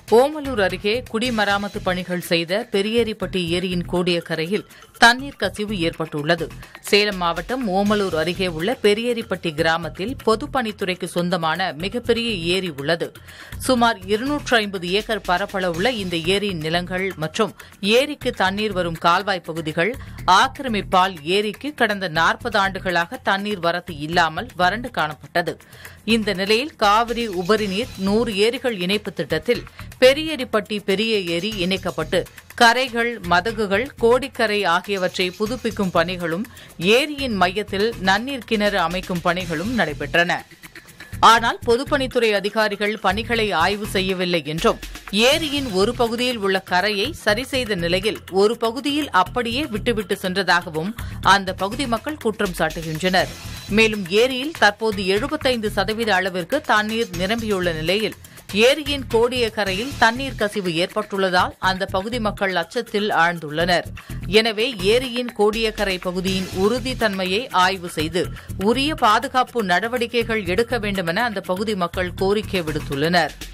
ஓமலூர் அருகே குடிமராமத்து பணிகள் செய்த பெரியேரிப்பட்டி ஏரியின் கோடியக்கரையில் தண்ணீர் கசிவு ஏற்பட்டுள்ளது சேலம் மாவட்டம் ஓமலூர் அருகே உள்ள பெரியேரிப்பட்டி கிராமத்தில் பொதுப்பணித்துறைக்கு சொந்தமான மிகப்பெரிய ஏரி உள்ளது சுமார் இருநூற்று ஐம்பது ஏக்கர் பரப்பளவுள்ள இந்த ஏரியின் நிலங்கள் மற்றும் ஏரிக்கு தண்ணீர் வரும் கால்வாய் பகுதிகள் ஆக்கிரமிப்பால் ஏரிக்கு கடந்த நாற்பது ஆண்டுகளாக தண்ணீர் வரத்து இல்லாமல் வறண்டு காணப்பட்டது இந்த நிலையில் காவிரி உபரி நீர் நூறு ஏரிகள் இணைப்பு திட்டத்தில் பெரியேரிப்பட்டி பெரிய ஏரி இணைக்கப்பட்டு கரைகள் மதகுகள் கோடிக்கரை ஆகியவற்றை புதுப்பிக்கும் பணிகளும் ஏரியின் மையத்தில் நன்னீர் கிணறு அமைக்கும் பணிகளும் நடைபெற்றன ஆனால் பொதுப்பணித்துறை அதிகாரிகள் பணிகளை ஆய்வு செய்யவில்லை என்றும் ஏரியின் ஒரு பகுதியில் உள்ள கரையை சரி செய்த நிலையில் ஒரு பகுதியில் அப்படியே விட்டுவிட்டு சென்றதாகவும் அந்த பகுதி மக்கள் குற்றம் சாட்டுகின்றனர் மேலும் ஏரியில் தற்போது எழுபத்தைந்து சதவீத அளவிற்கு தண்ணீர் நிரம்பியுள்ள நிலையில் ஏரியின் கோடிய கரையில் தண்ணீர் கசிவு ஏற்பட்டுள்ளதால் அந்த பகுதி மக்கள் அச்சத்தில் ஆழ்ந்துள்ளனர் எனவே ஏரியின் கோடியக்கரை பகுதியின் உறுதித்தன்மையை ஆய்வு செய்து உரிய பாதுகாப்பு நடவடிக்கைகள் எடுக்க வேண்டுமென அந்த பகுதி மக்கள் கோரிக்கை விடுத்துள்ளனா்